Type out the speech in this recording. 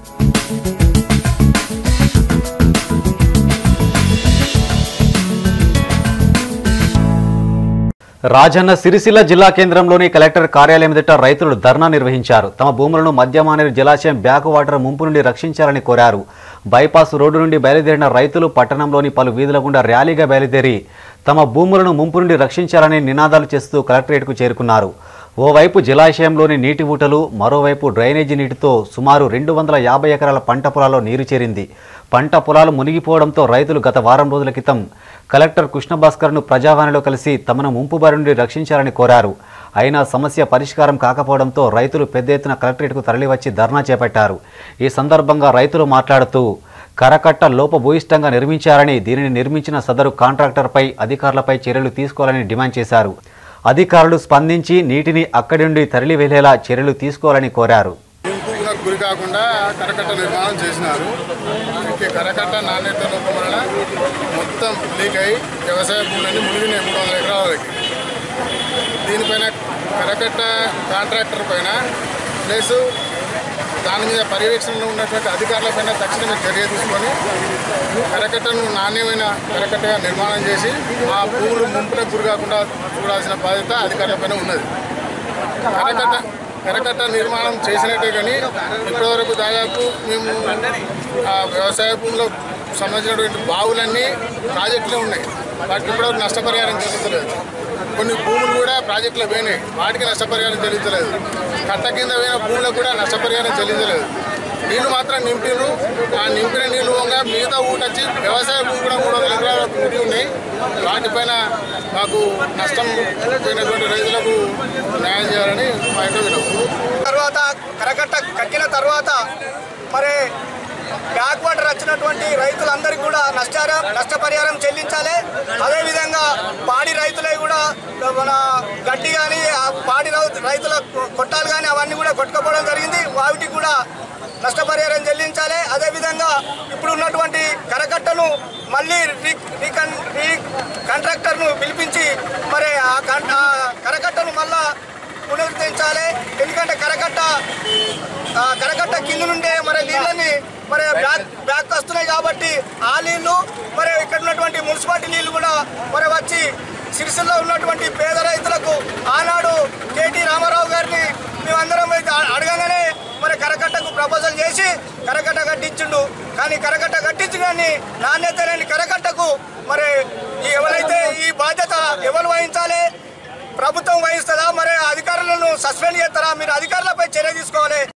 రాజన్న సిరిసిల్ల జిల్లా కేంద్రంలోని కలెక్టర్ కార్యాలయం ఎదుట రైతులు ధర్నా నిర్వహించారు తమ భూములను మధ్యమానేరు జలాశయం బ్యాక్ వాటర్ ముంపు నుండి రక్షించాలని కోరారు బైపాస్ రోడ్డు నుండి బయలుదేరిన రైతులు పట్టణంలోని పలు వీధుల గుండా ర్యాలీగా బయలుదేరి తమ భూములను ముంపు నుండి రక్షించాలని నినాదాలు చేస్తూ కలెక్టరేట్కు చేరుకున్నారు ఓవైపు జలాశయంలోని నీటి ఊటలు మరోవైపు డ్రైనేజీ నీటితో సుమారు రెండు వందల యాభై ఎకరాల పంట పొలాల్లో నీరు చేరింది పంట పొలాలు మునిగిపోవడంతో రైతులు గత వారం రోజుల క్రితం కలెక్టర్ కృష్ణభాస్కర్ను ప్రజావాణిలో కలిసి తమను ముంపు బారి నుండి రక్షించాలని కోరారు అయినా సమస్య పరిష్కారం కాకపోవడంతో రైతులు పెద్ద ఎత్తున కలెక్టరేట్కు తరలివచ్చి ధర్నా చేపట్టారు ఈ సందర్భంగా రైతులు మాట్లాడుతూ కరకట్ట లోపభూయిష్టంగా నిర్మించారని దీనిని నిర్మించిన సదరు కాంట్రాక్టర్పై అధికారులపై చర్యలు తీసుకోవాలని డిమాండ్ చేశారు అధికారులు స్పందించి నీటిని అక్కడి నుండి తరలి వెళ్లేలా చర్యలు తీసుకోవాలని కోరారు ఇంపుకు గురి కాకుండా కరకట్ట నిర్మాణం చేసినారు ఈ కరకట్ట నాణ్యత లోపం వలన మొత్తం లీక్ అయి వ్యవసాయ భూములన్నీ మునిగినాయి మూడు వందల ఎకరాలకి దీనిపైన కరకట్ట కాంట్రాక్టర్ పైన ప్లస్ దాని మీద పర్యవేక్షణలో ఉన్నటువంటి అధికారులపైన తక్షణమే చర్య తీసుకొని కరకట్టను నాణ్యమైన కరకట్టగా నిర్మాణం చేసి ఆ భూములు ముంపులకు గురి కాకుండా చూడాల్సిన బాధ్యత అధికారులపైన ఉన్నది కరకట్ట కరకట్ట నిర్మాణం చేసినట్టే కానీ ఇప్పటివరకు దాదాపు మేము ఆ వ్యవసాయ భూమిలో సంబంధించినటువంటి బావులన్నీ ప్రాజెక్టులే ఉన్నాయి వాటికి ఇప్పటివరకు నష్టపరిహారం చెల్లించలేదు కొన్ని భూములు కూడా ప్రాజెక్టులో పోయినాయి వాటికి నష్టపరిహారం చెల్లించలేదు కట్ట కింద పోయిన భూములకు కూడా నష్టపరిహారం చెల్లించలేదు నీళ్లు మాత్రం నింపిరు ఆ నింపిన నీళ్లు పోగా మిగతా ఊటొచ్చి వ్యవసాయ భూమి కూడా మూడు వందల ఎకరాల ఊటి ఉన్నాయి వాటిపైన మాకు నష్టం పోయినటువంటి రైతులకు న్యాయం చేయాలని మా యొక్క వినపు తర్వాత కరకట్ట కట్టిన తర్వాత మరి బ్యాక్ వాటర్ వచ్చినటువంటి రైతులందరికీ కూడా నష్టారం నష్టపరిహారం చెల్లించాలి అదేవిధంగా పాడి రైతులై కూడా మన గడ్డి కానీ పాడి రౌ- రైతుల కొట్టాలు కానీ అవన్నీ కూడా కొట్టుకపోవడం జరిగింది వాటికి కూడా నష్టపరిహారం చెల్లించాలి అదేవిధంగా ఇప్పుడు ఉన్నటువంటి కరకట్టను మళ్ళీ రీ రీకన్ రీ కాంట్రాక్టర్ను పిలిపించి మరి ఆ కన్- ఆ కరకట్టను మళ్ళా పునరుద్ధరించాలి ఎందుకంటే కరకట్ట ఆ కరకట్ట కింద నుండే మరి నీళ్ళని మరి బ్యాక్ బ్యాక్ వస్తున్నాయి కాబట్టి ఆ నీళ్లు మరి ఇక్కడ ఉన్నటువంటి మున్సిపాలిటీ నీళ్లు కూడా మరి వచ్చి సిరిసిల్లో ఉన్నటువంటి పేద రైతులకు ఆనాడు కేటీ రామారావు గారిని మేమందరం అయితే అ- అడగగానే మరి కరకట్టకు ప్రపోజల్ చేసి కరకట్ట కట్టించిండు కానీ కరకట్ట కట్టించు కానీ నాణ్యత లేని కరకట్టకు మరి ఈ ఎవరైతే ఈ బాధ్యత ఎవరు వహించాలి ప్రభుత్వం వహిస్తుందా మరి అధికారులను సస్పెండ్ చేస్తారా మీరు అధికారులపై చర్య తీసుకోవాలి